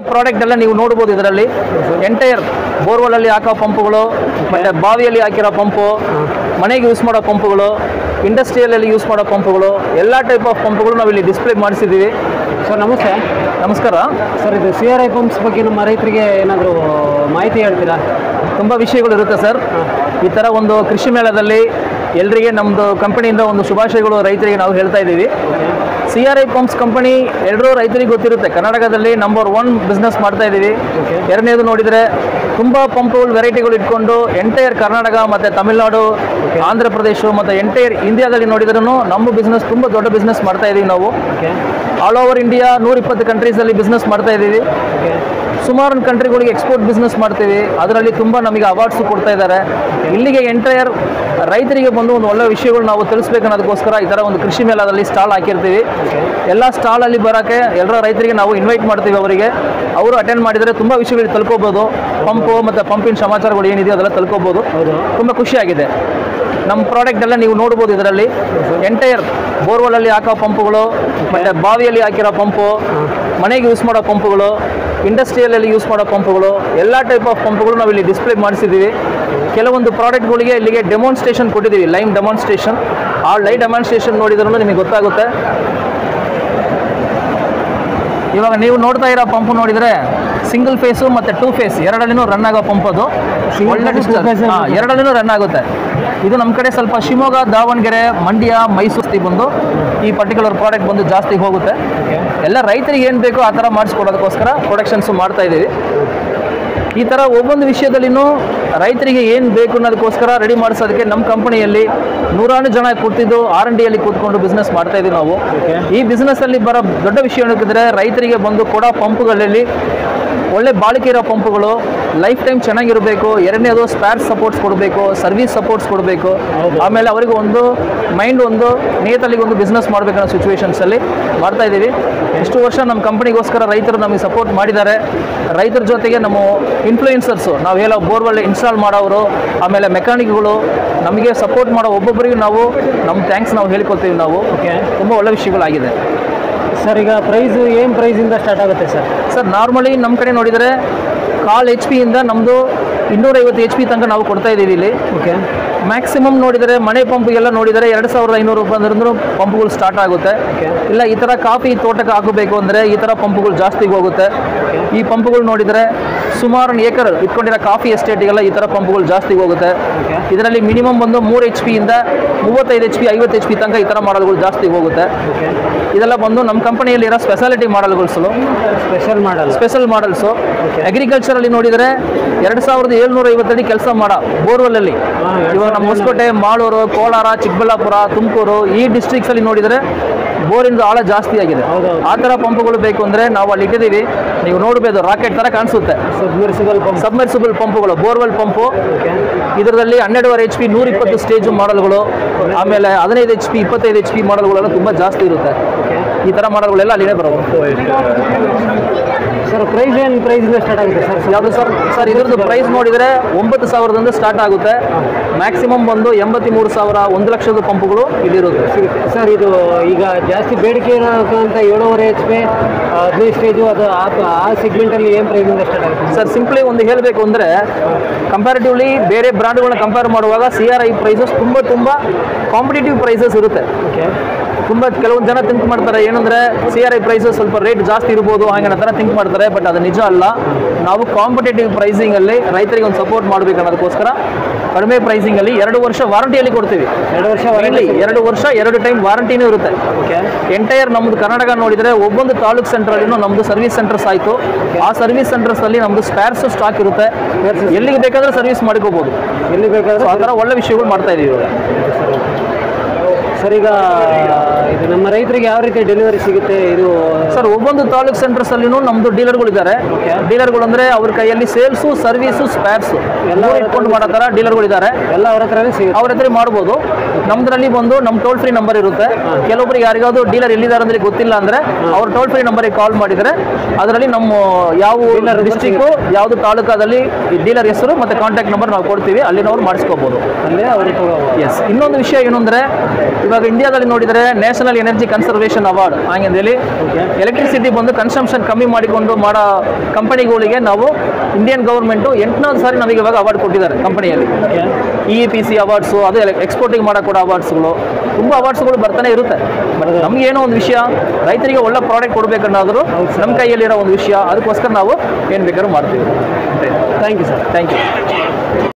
Product ಎಲ್ಲ ನೀವು ನೋಡ್ಬೋದು ಇದರಲ್ಲಿ ಎಂಟೈರ್ ಬೋರ್ವೆಲ್ ಅಲ್ಲಿ ಹಾಕೋ ಪಂಪ್ಗಳು ಮತ್ತೆ ಬಾವಿಯಲ್ಲಿ ಹಾಕಿರೋ ಪಂಪು ಮನೆಗೆ ಯೂಸ್ ಮಾಡೋ ಪಂಪ್ಗಳು ಇಂಡಸ್ಟ್ರಿಯಲಲ್ಲಿ ಯೂಸ್ ಮಾಡೋ ಪಂಪ್ಗಳು ಎಲ್ಲ ಟೈಪ್ ಆಫ್ ಪಂಪ್ಗಳು ನಾವು ಇಲ್ಲಿ ಡಿಸ್ಪ್ಲೇ ಮಾಡಿಸಿದ್ದೀವಿ ಸರ್ ನಮಸ್ತೆ ನಮಸ್ಕಾರ ಸರ್ ಇದು ಸಿ ಆರ್ ಐ ಪಂಪ್ಸ್ ಬಗ್ಗೆ ನಮ್ಮ ರೈತರಿಗೆ ಏನಾದರೂ ಮಾಹಿತಿ ಹೇಳ್ತೀರಾ ತುಂಬ ವಿಷಯಗಳು ಇರುತ್ತೆ ಸರ್ ಈ ಥರ ಒಂದು ಕೃಷಿ ಮೇಳದಲ್ಲಿ ಎಲ್ರಿಗೆ ನಮ್ಮದು ಕಂಪನಿಯಿಂದ ಒಂದು ಶುಭಾಶಯಗಳು ರೈತರಿಗೆ ನಾವು ಹೇಳ್ತಾ ಇದ್ದೀವಿ C R I pumps company ಎಲ್ಲರೂ ರೈತರಿಗೆ ಗೊತ್ತಿರುತ್ತೆ ಕರ್ನಾಟಕದಲ್ಲಿ ನಂಬರ್ ಒನ್ ಬಿಸ್ನೆಸ್ ಮಾಡ್ತಾ ಇದ್ದೀವಿ ಎರಡನೇದು ನೋಡಿದರೆ ತುಂಬ ಪಂಪ್ಗಳು ವೆರೈಟಿಗಳು ಇಟ್ಕೊಂಡು ಎಂಟೈರ್ ಕರ್ನಾಟಕ ಮತ್ತು ತಮಿಳುನಾಡು ಆಂಧ್ರ ಪ್ರದೇಶ ಮತ್ತು ಎಂಟೈರ್ ಇಂಡಿಯಾದಲ್ಲಿ ನೋಡಿದ್ರೂ ನಮ್ಮ ಬಿಸ್ನೆಸ್ ತುಂಬ ದೊಡ್ಡ ಬಿಸ್ನೆಸ್ ಮಾಡ್ತಾ ಇದ್ದೀವಿ ನಾವು ಓಕೆ ಆಲ್ ಓವರ್ ಇಂಡಿಯಾ ನೂರಿಪ್ಪತ್ತು ಕಂಟ್ರೀಸಲ್ಲಿ ಬಿಸ್ನೆಸ್ ಮಾಡ್ತಾ ಇದ್ದೀವಿ ಓಕೆ ಸುಮಾರು ಕಂಟ್ರಿಗಳಿಗೆ ಎಕ್ಸ್ಪೋರ್ಟ್ ಬಿಸ್ನೆಸ್ ಮಾಡ್ತೀವಿ ಅದರಲ್ಲಿ ತುಂಬ ನಮಗೆ ಅವಾರ್ಡ್ಸು ಕೊಡ್ತಾ ಇದ್ದಾರೆ ಇಲ್ಲಿಗೆ ಎಂಟೈರ್ ರೈತರಿಗೆ ಬಂದು ಒಂದು ಒಳ್ಳೆ ವಿಷಯಗಳು ನಾವು ತಿಳಿಸ್ಬೇಕನ್ನೋದಕ್ಕೋಸ್ಕರ ಈ ಥರ ಒಂದು ಕೃಷಿ ಮೇಳದಲ್ಲಿ ಸ್ಟಾಲ್ ಹಾಕಿರ್ತೀವಿ ಎಲ್ಲ ಸ್ಟಾಲಲ್ಲಿ ಬರೋಕ್ಕೆ ಎಲ್ಲರ ರೈತರಿಗೆ ನಾವು ಇನ್ವೈಟ್ ಮಾಡ್ತೀವಿ ಅವರಿಗೆ ಅವರು ಅಟೆಂಡ್ ಮಾಡಿದರೆ ತುಂಬ ವಿಷಯಗಳು ತಿಳ್ಕೊಬೋದು ಪಂಪು ಮತ್ತು ಪಂಪಿನ ಸಮಾಚಾರಗಳು ಏನಿದೆಯೋ ಅದೆಲ್ಲ ತಿಳ್ಕೊಬೋದು ಹೌದು ತುಂಬ ಖುಷಿಯಾಗಿದೆ ನಮ್ಮ ಪ್ರಾಡಕ್ಟ್ ಎಲ್ಲ ನೀವು ನೋಡ್ಬೋದು ಇದರಲ್ಲಿ ಎಂಟೈರ್ ಬೋರ್ವೆಲಲ್ಲಿ ಹಾಕೋ ಪಂಪುಗಳು ಮತ್ತು ಬಾವಿಯಲ್ಲಿ ಹಾಕಿರೋ ಪಂಪು ಮನೆಗೆ ಯೂಸ್ ಮಾಡೋ ಪಂಪುಗಳು ಇಂಡಸ್ಟ್ರಿಯಲಲ್ಲಿ ಯೂಸ್ ಮಾಡೋ ಪಂಪುಗಳು ಎಲ್ಲ ಟೈಪ್ ಆಫ್ ಪಂಪ್ಗಳು ನಾವು ಇಲ್ಲಿ ಡಿಸ್ಪ್ಲೇ ಮಾಡಿಸಿದ್ದೀವಿ ಕೆಲವೊಂದು ಪ್ರಾಡಕ್ಟ್ಗಳಿಗೆ ಇಲ್ಲಿಗೆ ಡೆಮಾನ್ಸ್ಟ್ರೇಷನ್ ಕೊಟ್ಟಿದ್ದೀವಿ ಲೈವ್ ಡೆಮಾನ್ಸ್ಟ್ರೇಷನ್ ಆ ಲೈವ್ ಡೆಮಾನ್ಸ್ಟ್ರೇಷನ್ ನೋಡಿದ್ರೂ ನಿಮಗೆ ಗೊತ್ತಾಗುತ್ತೆ ಇವಾಗ ನೀವು ನೋಡ್ತಾ ಇರೋ ಪಂಪ್ ನೋಡಿದರೆ ಸಿಂಗಲ್ ಫೇಸು ಮತ್ತು ಟೂ ಫೇಸ್ ಎರಡಲ್ಲಿನೂ ರನ್ ಆಗೋ ಪಂಪ್ ಅದು Single ಒಳ್ಳೆ phase, two phase distance. ಹಾ, ಎರಡಲ್ಲಿನೂ ರನ್ ಆಗುತ್ತೆ ಇದು ನಮ್ಮ ಕಡೆ ಸ್ವಲ್ಪ ಶಿವಮೊಗ್ಗ ದಾವಣಗೆರೆ ಮಂಡ್ಯ ಮೈಸೂರು ಬಂದು ಈ ಪರ್ಟಿಕ್ಯುಲರ್ ಪ್ರಾಡಕ್ಟ್ ಬಂದು ಜಾಸ್ತಿ ಹೋಗುತ್ತೆ ಎಲ್ಲ ರೈತರಿಗೆ ಏನು ಬೇಕೋ ಆ ಥರ ಮಾಡಿಸ್ಕೊಡೋದಕ್ಕೋಸ್ಕರ ಪ್ರೊಡಕ್ಷನ್ಸು ಮಾಡ್ತಾ ಇದ್ದೀವಿ ಈ ಥರ ಒಬ್ಬೊಂದು ವಿಷಯದಲ್ಲಿನೂ ರೈತರಿಗೆ ಏನು ಬೇಕು ಅನ್ನೋದಕ್ಕೋಸ್ಕರ ರೆಡಿ ಮಾಡಿಸೋದಕ್ಕೆ ನಮ್ಮ ಕಂಪನಿಯಲ್ಲಿ ನೂರಾರು ಜನ ಕೂತಿದ್ದು ಆರ್ ಎನ್ ಡಿಯಲ್ಲಿ ಕೂತ್ಕೊಂಡು ಬಿಸ್ನೆಸ್ ಮಾಡ್ತಾ ಇದ್ದೀವಿ ನಾವು ಈ ಬಿಸ್ನೆಸ್ಸಲ್ಲಿ ಬರೋ ದೊಡ್ಡ ವಿಷಯ ಏನಕ್ಕಿದ್ರೆ ರೈತರಿಗೆ ಬಂದು ಕೊಡೋ ಪಂಪ್ಗಳಲ್ಲಿ ಒಳ್ಳೆ ಬಾಳಿಕೆ ಇರೋ ಪಂಪ್ಗಳು ಲೈಫ್ ಟೈಮ್ ಚೆನ್ನಾಗಿರಬೇಕು ಎರಡನೇದು ಸ್ಪೇರ್ ಸಪೋರ್ಟ್ಸ್ ಕೊಡಬೇಕು ಸರ್ವಿಸ್ ಸಪೋರ್ಟ್ಸ್ ಕೊಡಬೇಕು ಆಮೇಲೆ ಅವರಿಗೆ ಒಂದು ಮೈಂಡ್ ಒಂದು ನಿಯತಲ್ಲಿಗೆ ಒಂದು ಬಿಸ್ನೆಸ್ ಮಾಡಬೇಕನ್ನೋ ಸಿಚುವೇಶನ್ಸಲ್ಲಿ ಮಾಡ್ತಾ ಇದ್ದೀವಿ ಎಷ್ಟು ವರ್ಷ ನಮ್ಮ ಕಂಪನಿಗೋಸ್ಕರ ರೈತರು ನಮಗೆ ಸಪೋರ್ಟ್ ಮಾಡಿದ್ದಾರೆ ರೈತರ ಜೊತೆಗೆ ನಮ್ಮ ಇನ್ಫ್ಲೂಯೆನ್ಸರ್ಸು ನಾವು ಹೇಳೋ ಬೋರ್ವೆಲ್ ಇನ್ಸ್ಟಾಲ್ ಮಾಡೋರು ಆಮೇಲೆ ಮೆಕ್ಯಾನಿಕ್ಗಳು ನಮಗೆ ಸಪೋರ್ಟ್ ಮಾಡೋ ಒಬ್ಬೊಬ್ಬರಿಗೂ ನಾವು ನಮ್ಮ ಥ್ಯಾಂಕ್ಸ್ ನಾವು ಹೇಳ್ಕೊಳ್ತೀವಿ ನಾವು ಓಕೆ ತುಂಬ ಒಳ್ಳೆ ವಿಷಯಗಳಾಗಿದೆ ಸರ್ ಈಗ ಪ್ರೈಸ್ ಏನು ಪ್ರೈಸಿಂದ ಸ್ಟಾರ್ಟ್ ಆಗುತ್ತೆ ಸರ್ ಸರ್ ನಾರ್ಮಲಿ ನಮ್ಮ ಕಡೆ ನೋಡಿದರೆ ಕಾಲ್ ಎಚ್ ಪಿಯಿಂದ ನಮ್ಮದು ಇನ್ನೂರೈವತ್ತು ಎಚ್ ಪಿ ತನಕ ನಾವು ಕೊಡ್ತಾ ಇದ್ದೀವಿ ಇಲ್ಲಿ ಓಕೆ ಮ್ಯಾಕ್ಸಿಮಮ್ ನೋಡಿದರೆ ಮನೆ ಪಂಪ್ಗೆಲ್ಲ ನೋಡಿದರೆ ಎರಡು ಸಾವಿರದ ಐನೂರು ರೂಪಾಯಿ ಅಂದ್ರೂ ಪಂಪ್ಗಳು ಸ್ಟಾರ್ಟ್ ಆಗುತ್ತೆ Okay. ಇಲ್ಲ ಈ ಥರ ಕಾಫಿ ತೋಟಕ್ಕೆ ಹಾಕಬೇಕು ಅಂದರೆ ಈ ಥರ ಪಂಪ್ಗಳು ಜಾಸ್ತಿ ಹೋಗುತ್ತೆ ಈ ಪಂಪ್ಗಳು ನೋಡಿದರೆ ಸುಮಾರು ಏಕರ್ ಇಟ್ಕೊಂಡಿರೋ ಕಾಫಿ ಎಸ್ಟೇಟಿಗೆಲ್ಲ ಈ ಥರ ಪಂಪ್ಗಳು ಜಾಸ್ತಿ ಹೋಗುತ್ತೆ Okay. ಇದರಲ್ಲಿ ಮಿನಿಮಮ್ ಒಂದು ಮೂರು ಎಚ್ ಪಿಯಿಂದ ಮೂವತ್ತೈದು ಎಚ್ ಪಿ ಐವತ್ತು ಎಚ್ ಪಿ ತನಕ ಈ ಥರ ಮಾಡಲ್ಗಳು ಜಾಸ್ತಿ ಹೋಗುತ್ತೆ ಓಕೆ ಇದೆಲ್ಲ ಬಂದು ನಮ್ಮ ಕಂಪನಿಯಲ್ಲಿರೋ ಸ್ಪೆಷಾಲಿಟಿ ಮಾಡಲ್ಗಳು special model special models Okay. ಅಗ್ರಿಕಲ್ಚರಲ್ಲಿ ನೋಡಿದರೆ ಎರಡು ಸಾವಿರದ ಏಳ್ನೂರ ಐವತ್ತಡಿ ಕೆಲಸ ಮಾಡೋ ಬೋರ್ವೆಲ್ಲಲ್ಲಿ ಹಾ, ಎರಡ್ ಇವಾಗ ನಮ್ಮ ಹೊಸಕೋಟೆ ಮಾಳೂರು ಕೋಲಾರ ಚಿಕ್ಕಬಳ್ಳಾಪುರ ತುಮಕೂರು ಈ ಡಿಸ್ಟ್ರಿಕ್ಸಲ್ಲಿ ನೋಡಿದರೆ ಬೋರಿಂದ ಆಳ ಜಾಸ್ತಿ ಆಗಿದೆ ಹೌದೌದು. ಆ ಥರ ಪಂಪ್ಗಳು ಬೇಕು ಅಂದರೆ ನಾವು ಅಲ್ಲಿ ಇಟ್ಟಿದ್ದೀವಿ ನೀವು ನೋಡ್ಬೋದು ರಾಕೆಟ್ ಥರ ಕಾಣಿಸುತ್ತೆ ಸಬ್ಮರ್ಸಿಬಲ್ ಪಂಪ್ ಸಬ್ಮರ್ಸಿಬಲ್ ಪಂಪ್ಗಳು ಬೋರ್ವೆಲ್ ಪಂಪು ಓಕೆ ಇದರಲ್ಲಿ ಹನ್ನೆರಡುವರೆ ಎಚ್ ಪಿ ನೂರ ಇಪ್ಪತ್ತು ಸ್ಟೇಜ್ ಮಾಡಲ್ಗಳು ಆಮೇಲೆ ಹದಿನೈದು ಎಚ್ ಪಿ ಇಪ್ಪತ್ತೈದು ಎಚ್ ಪಿ ಮಾಡಲ್ಗಳೆಲ್ಲ ತುಂಬ ಜಾಸ್ತಿ ಇರುತ್ತೆ ಈ ಥರ ಮಾಡಲ್ಗಳೆಲ್ಲ ಅಲ್ಲಿನೇ ಬರೋದು ಸರ್ ಪ್ರೈಸ್ ಏನು ಪ್ರೈಸಿಂದ ಸ್ಟಾರ್ಟ್ ಆಗುತ್ತೆ ಸರ್ ಯಾವುದು ಸರ್ ಸರ್ ಇದ್ರದ್ದು ಪ್ರೈಸ್ ನೋಡಿದರೆ ಒಂಬತ್ತು ಸಾವಿರದಿಂದ ಸ್ಟಾರ್ಟ್ ಆಗುತ್ತೆ ಮ್ಯಾಕ್ಸಿಮಮ್ ಬಂದು ಎಂಬತ್ತ್ಮೂರು ಸಾವಿರ ಒಂದು ಲಕ್ಷದ ಪಂಪ್ಗಳು ಇಲ್ಲಿರುತ್ತೆ ಸರ್ ಇದು ಈಗ ಜಾಸ್ತಿ ಬೇಡಿಕೆ ಇರೋಕ್ಕಂತ ಏಳುವರೆ ಎಚ್ ಪಿ ಹದಿನೈದು ಸ್ಟೇಜು ಅದು ಆ- ಆ ಸೆಗ್ಮೆಂಟಲ್ಲಿ ಏನು ಪ್ರೈಸಿಂದ ಸ್ಟಾರ್ಟ್ ಆಗುತ್ತೆ ಸರ್ ಸಿಂಪ್ಲಿ ಒಂದು ಹೇಳಬೇಕು ಅಂದರೆ ಕಂಪ್ಯಾರಿಟಿವ್ಲಿ ಬೇರೆ ಬ್ರ್ಯಾಂಡ್ಗಳನ್ನ ಕಂಪೇರ್ ಮಾಡುವಾಗ ಸಿ ಆರ್ ಐ ಪ್ರೈಸಸ್ ತುಂಬ ತುಂಬ ಕಾಂಪಿಟೇಟಿವ್ ಪ್ರೈಸಸ್ ಇರುತ್ತೆ ಓಕೆ ತುಂಬ ಕೆಲವೊಂದು ಜನ ಥಿಂಕ್ ಮಾಡ್ತಾರೆ ಏನಂದರೆ ಸಿ ಆರ್ ಐ ಪ್ರೈಸಸ್ ಸ್ವಲ್ಪ ರೇಟ್ ಜಾಸ್ತಿ ಇರ್ಬೋದು ಹಾಗೆ ಥರ ಥಿಂಕ್ ಮಾಡ್ತಾರೆ ಬಟ್ ಅದು ನಿಜ ಅಲ್ಲ ನಾವು ಕಾಂಪಿಟೇಟಿವ್ ಪ್ರೈಸಿಂಗಲ್ಲಿ ರೈತರಿಗೆ ಒಂದು ಸಪೋರ್ಟ್ ಮಾಡಬೇಕು ಅನ್ನೋದಕ್ಕೋಸ್ಕರ ಕಡಿಮೆ ಪ್ರೈಸಿಂಗಲ್ಲಿ ಎರಡು ವರ್ಷ ವಾರಂಟಿಯಲ್ಲಿ ಕೊಡ್ತೀವಿ ಎರಡು ವರ್ಷ ಇಲ್ಲಿ ಎರಡು ವರ್ಷ ಎರಡು ಟೈಮ್ ವಾರಂಟಿನೂ ಇರುತ್ತೆ ಓಕೆ ಎಂಟೈರ್ ನಮ್ಮದು ಕರ್ನಾಟಕ ನೋಡಿದರೆ ಒಬ್ಬೊಂದು ತಾಲೂಕ್ ಸೆಂಟ್ರಲ್ಲಿನೂ ನಮ್ಮದು ಸರ್ವಿಸ್ ಸೆಂಟರ್ಸ್ ಆಯಿತು ಆ ಸರ್ವಿಸ್ ಸೆಂಟರ್ಸಲ್ಲಿ ನಮ್ಮದು ಸ್ಪೇರ್ಸ್ ಸ್ಟಾಕ್ ಇರುತ್ತೆ ಎಲ್ಲಿಗೆ ಬೇಕಾದ್ರೆ ಸರ್ವಿಸ್ ಮಾಡ್ಕೋಬೋದು ಎಲ್ಲಿ ಬೇಕಾದ್ರೆ ಸೊ ಆ ಥರ ಒಳ್ಳೆ ವಿಷಯಗಳು ಮಾಡ್ತಾ ಇದೀವಿ ಇವಾಗ ಸರ್ ಈಗ ಇದು ನಮ್ಮ ರೈತರಿಗೆ ಯಾವ ರೀತಿ ಡೆಲಿವರಿ ಸಿಗುತ್ತೆ ಇದು ಸರ್ ಒಬ್ಬೊಂದು ತಾಲೂಕ್ ಸೆಂಟರ್ಸ್ ಅಲ್ಲಿನೂ ನಮ್ದು ಡೀಲರ್ಗಳು ಇದ್ದಾರೆ Okay. ಡೀಲರ್ಗಳು ಅಂದ್ರೆ ಅವ್ರ ಕೈಯಲ್ಲಿ ಸೇಲ್ಸು ಸರ್ವಿಸು ಸ್ಪೇರ್ಸ್ ಎಲ್ಲ ಎಲ್ಲ ಇಟ್ಕೊಂಡು ಮಾಡೋ ಥರ ಡೀಲರ್ಗಳು ಇದ್ದಾರೆ ಎಲ್ಲ ಅವ್ರ ಹತ್ರನೇ ಸಿಗುತ್ತೆ ಅವ್ರ ಹತ್ರ ಮಾಡ್ಬೋದು ನಮ್ದ್ರಲ್ಲಿ ಬಂದು ನಮ್ಮ ಟೋಲ್ ಫ್ರೀ ನಂಬರ್ ಇರುತ್ತೆ ಕೆಲವೊಬ್ರಿಗೆ ಯಾರಿಗಾದ್ರು ಡೀಲರ್ ಎಲ್ಲಿದ್ದಾರೆ ಅಂದ್ರೆ ಗೊತ್ತಿಲ್ಲ ಅಂದ್ರೆ ಅವ್ರ ಟೋಲ್ ಫ್ರೀ ನಂಬರಿಗೆ ಕಾಲ್ ಮಾಡಿದ್ರೆ ಅದರಲ್ಲಿ ನಮ್ಮ ಯಾವ ಡಿಸ್ಟಿಕ್ ಯಾವ್ದು ತಾಲೂಕಾದಲ್ಲಿ ಡೀಲರ್ ಹೆಸರು ಮತ್ತೆ ಕಾಂಟ್ಯಾಕ್ಟ್ ನಂಬರ್ ನಾವು ಕೊಡ್ತೀವಿ ಅಲ್ಲಿನವ್ರು ಮಾಡಿಸ್ಕೋಬಹುದು ಅಲ್ಲೇ ಅವರು ಎಸ್ ಇನ್ನೊಂದು ವಿಷಯ ಏನು ಅಂದ್ರೆ ಇವಾಗ ಇಂಡಿಯಾದಲ್ಲಿ ನೋಡಿದರೆ ನ್ಯಾಷನಲ್ ಎನರ್ಜಿ ಕನ್ಸರ್ವೇಷನ್ ಅವಾರ್ಡ್ ಹಾಗೆಂದೇಳಿ ಎಲೆಕ್ಟ್ರಿಸಿಟಿ ಬಂದು ಕನ್ಸಂಪ್ಷನ್ ಕಮ್ಮಿ ಮಾಡಿಕೊಂಡು ಮಾಡೋ ಕಂಪನಿಗಳಿಗೆ ನಾವು ಇಂಡಿಯನ್ ಗೌರ್ಮೆಂಟು ಎಂಟನೇ ಸಾರಿ ನಮಗೆ ಇವಾಗ ಅವಾರ್ಡ್ ಕೊಟ್ಟಿದ್ದಾರೆ ಕಂಪನಿಯಲ್ಲಿ ಇ ಪಿ ಸಿ ಅವಾರ್ಡ್ಸು ಅದು ಎಕ್ಸ್ಪೋರ್ಟಿಂಗ್ ಮಾಡೋ ಕೂಡ ಅವಾರ್ಡ್ಸ್ಗಳು ತುಂಬ ಅವಾರ್ಡ್ಸ್ಗಳು ಬರ್ತಾನೆ ಇರುತ್ತೆ ನಮ್ಗೆ ಏನೋ ಒಂದು ವಿಷಯ ರೈತರಿಗೆ ಒಳ್ಳೆ ಪ್ರಾಡಕ್ಟ್ ಕೊಡಬೇಕನ್ನಾದರೂ ನಮ್ಮ ಕೈಯಲ್ಲಿರೋ ಒಂದು ವಿಷಯ ಅದಕ್ಕೋಸ್ಕರ ನಾವು ಏನು ಬೇಕಾದ್ರೂ ಮಾಡ್ತೀವಿ thank you sir thank you